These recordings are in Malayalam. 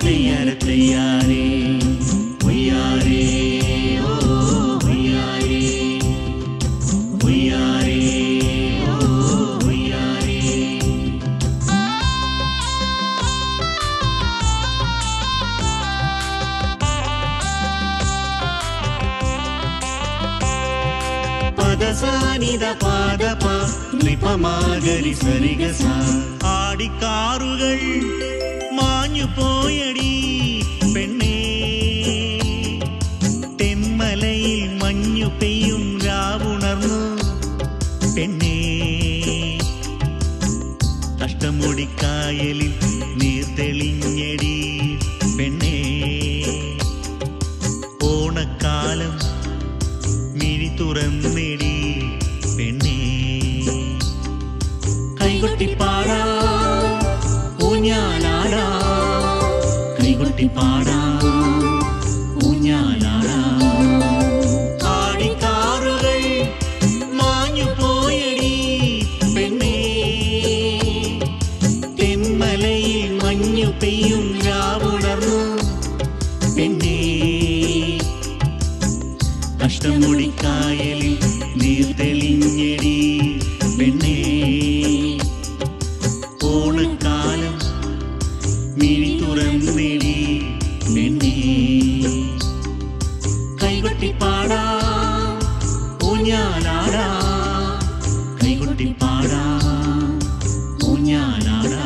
തെയ്യാര തെയ്യാരേ ഒയ്യാരേ ഓ ഒയ്യാരേ ഒയ്യാരേ ഓ ഒയ്യാരേ പദസാനിത പാദപ ലിപമാകരി സരിഗസ ആടിക്കാറുകൾ മാഞ്ഞു പോയടി പെണ്ണേ തെന്മലയിൽ മഞ്ഞു പെയ്യും രാവുണർന്നു പെണ്ണേ അഷ്ടമുടിക്കായലിൽ നീർ തെളിഞ്ഞടി പെണ്ണേ ഓണക്കാലം മിഴി തുറന്നിടി പെണ്ണേ കൈകൊട്ടിപ്പാടാ ഊഞ്ഞാലാടാ കൈകൊട്ടിപ്പാടാ ഊഞ്ഞാലാടാ ആടിക്കാറുകൾ മാഞ്ഞു പോയടി പെണ്ണേ തെന്മലയിൽ മഞ്ഞു പെയ്യും രാവുണർന്നു പെണ്ണേ അഷ്ടമുടിക്കായലിൽ നീർ തെളിഞ്ഞടി പെണ്ണേ ഓണക്കാലം മിഴി തുറന്നിടി പെണ്ണേ കൈകൊട്ടിപ്പാടാ ഊഞ്ഞാലാടാ കൈകൊട്ടിപ്പാടാ ഊഞ്ഞാലാടാ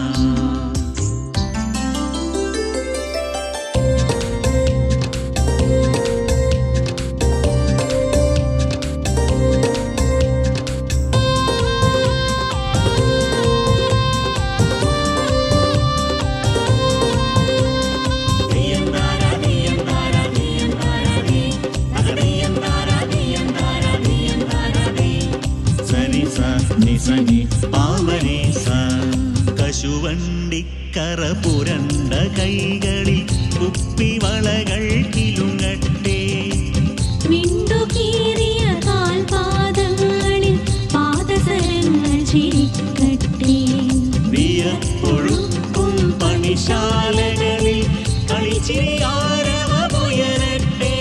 സനി സ നി സ നി പാവനി സ കശുവണ്ടിക്കറ പുരണ്ട കൈകളിൽ കുപ്പിവളകൾ കിലുങ്ങട്ടെ വിണ്ടുകീറിയ കാൽപാദങ്ങളിൽ പാദസരങ്ങൾ ചിരിക്കട്ടെ വിയപ്പൊഴുക്കും പണിശാലകളിൽ കളിച്ചിരി ആരവമുയരട്ടെ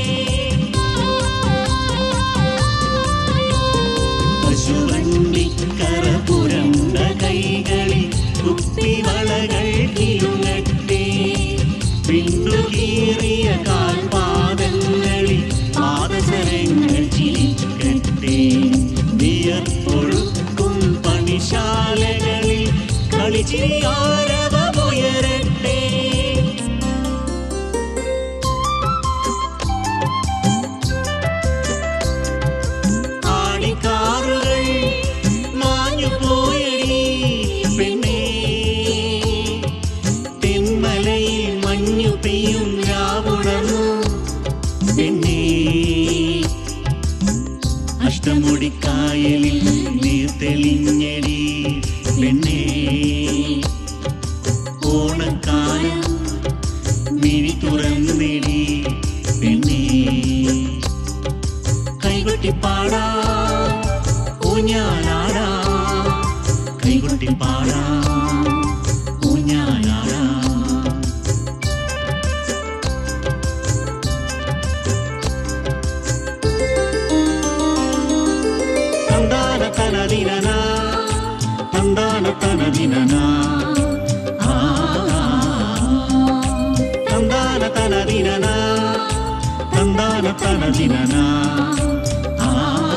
പശുവണ്ടിക്കറ പുരണ്ട കൈകളിൽ കുപ്പിവളകൾ കിലുങ്ങട്ടെ പിന്തുകീറിയ കാൽപാദങ്ങളിൽ പാദസരങ്ങൾ ചിരിക്കട്ടെ വിയർപ്പൊഴുക്കും പണിശാലകളിൽ കളിച്ചിരി ആരവമുയരട്ടെ ആടിക്കാറുകൾ മാഞ്ഞു പോയടി പെണ്ണേ തെന്മലയിൽ മഞ്ഞു പെയ്യും രാവുണർന്നു പെണ്ണേ അഷ്ടമുടിക്കായലിൽ നീർ തെളിഞ്ഞടി പെണ്ണേ ഓണക്കാലം മിഴി തുറന്നിടി പെണ്ണേ കൈകൊട്ടിപ്പാടാ ഊഞ്ഞാലാടാ കൈകൊട്ടിപ്പാടാ ഊഞ്ഞാലാടാ തന്താന തനദിനന തന്താന തനദിനന ആ തന്താന തനദിനന തന്താന തനദിനന ആ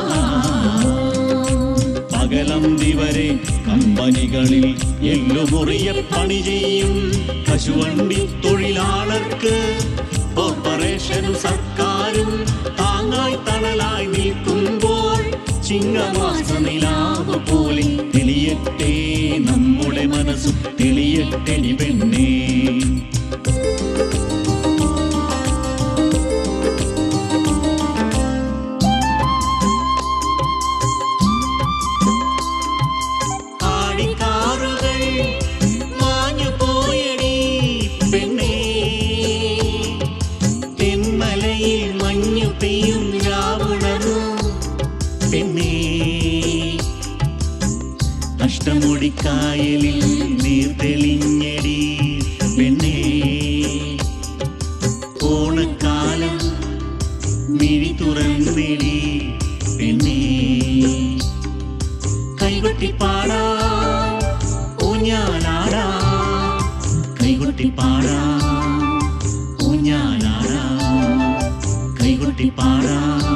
പകലന്തി വരെ കമ്പനികളിൽ എല്ലുമുറിയ പണി ചെയ്യും കശുവണ്ടി തൊഴിലാളർക്ക് കോർപ്പറേഷനും സർക്കാരും താങ്ങായി തണലായി നിൽക്കുമ്പോൾ ചിങ്ങമാസ നിലാവ് പോലെ തെളിയട്ടെ നമ്മുടെ മനസ്സ് തെളിയട്ടെ നി പെണ്ണേ ആടിക്കാറുകൾ മാഞ്ഞു പോയടി പെണ്ണേ തെന്മലയിൽ മഞ്ഞു പെയ്യും രാവുണർന്നു പെണ്ണേ അഷ്ടമുടിക്കായലിൽ നീർ തെളിഞ്ഞടി കൈകൊട്ടി പാടാം ഊഞ്ഞാലാടാം കൈകൊട്ടി പാടാം